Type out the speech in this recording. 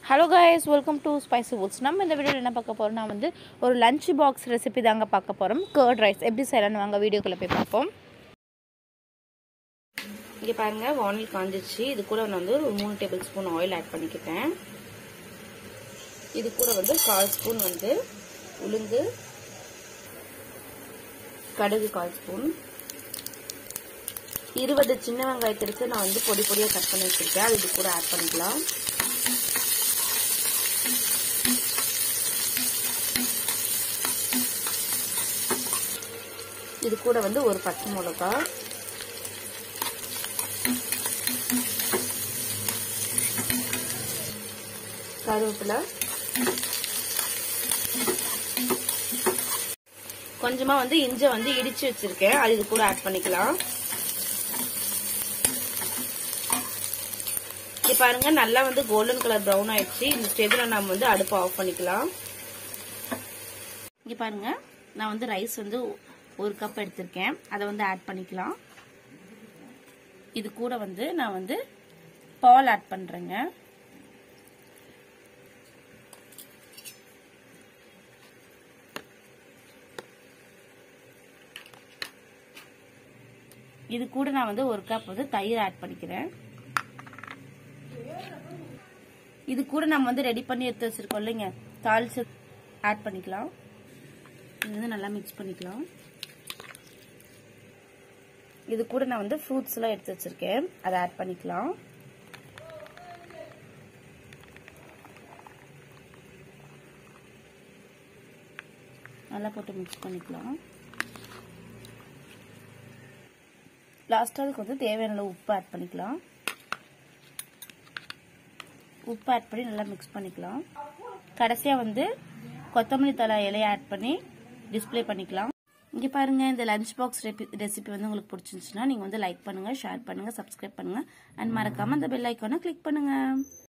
hello guys welcome to spicy foods நம்ம இந்த வீடியோவில் என்ன பார்க்க போகிறோம்னா வந்து ஒரு லஞ்ச் பாக்ஸ் ரெசிபி தாங்க பார்க்க போகிறோம் கர்ட் ரைஸ் எப்படி செய்யலாம்னு வாங்க வீடியோக்குள்ளே போய் பார்ப்போம் இங்கே பாருங்க வானல் காஞ்சிச்சு இது கூட நான் வந்து ஒரு மூணு டேபிள் ஸ்பூன் ஆயில் ஆட் பண்ணிக்கிட்டேன் இது கூட வந்து கால் ஸ்பூன் வந்து உளுந்து கடுகு கால் ஸ்பூன் இருபது சின்ன வெங்காயத்திற்கு நான் வந்து பொடி பொடியாக கட் பண்ணி வச்சிருக்கேன் அது இது கூட ஆட் பண்ணிக்கலாம் இது கூட வந்து ஒரு பச்சை மிளகா கருவேப்பிலை கொஞ்சமா வந்து இஞ்சை வந்து இடிச்சு வச்சிருக்கேன் அது இது கூட ஆட் பண்ணிக்கலாம் இங்க பாருங்க நல்லா வந்து கோல்டன் கலர் ப்ரௌன் ஆயிடுச்சு இந்த ஸ்டேஜ்ல நம்ம வந்து அடுப்பு ஆஃப் பண்ணிக்கலாம் இங்க பாருங்க நான் வந்து ரைஸ் வந்து ஒரு கப் எடுத்திருக்கேன் அதை வந்து ஆட் பண்ணிக்கலாம் இது கூட வந்து நான் வந்து பால் ஆட் பண்றேங்க இது கூட நான் வந்து ஒரு கப் வந்து தயிர் ஆட் பண்ணிக்கிறேன் இது கூட நம்ம வந்து ரெடி பண்ணி எடுத்து வச்சிருக்கோம் இல்லைங்க தாளிச்சு ஆட் பண்ணிக்கலாம் இது வந்து நல்லா மிக்ஸ் பண்ணிக்கலாம் இது கூட நான் வந்து ஃப்ரூட்ஸ் எல்லாம் எடுத்து வச்சிருக்கேன் அதை ஆட் பண்ணிக்கலாம் நல்லா போட்டு மிக்ஸ் பண்ணிக்கலாம் லாஸ்ட்டாக அதுக்கு வந்து தேவையான உப்பு ஆட் பண்ணிக்கலாம் உப்பு ஆட் பண்ணி நல்லா மிக்ஸ் பண்ணிக்கலாம் கடைசியாக வந்து கொத்தமல்லி தலை இலையை ஆட் பண்ணி டிஸ்பிளே பண்ணிக்கலாம் இங்கே பாருங்கள் இந்த லஞ்ச் பாக்ஸ் ரெசிபி வந்து உங்களுக்கு பிடிச்சிருந்துச்சுன்னா நீங்கள் வந்து லைக் பண்ணுங்கள் ஷேர் பண்ணுங்கள் சப்ஸ்கிரைப் பண்ணுங்கள் அண்ட் மறக்காமல் அந்த பெல் ஐக்கானை கிளிக் பண்ணுங்கள்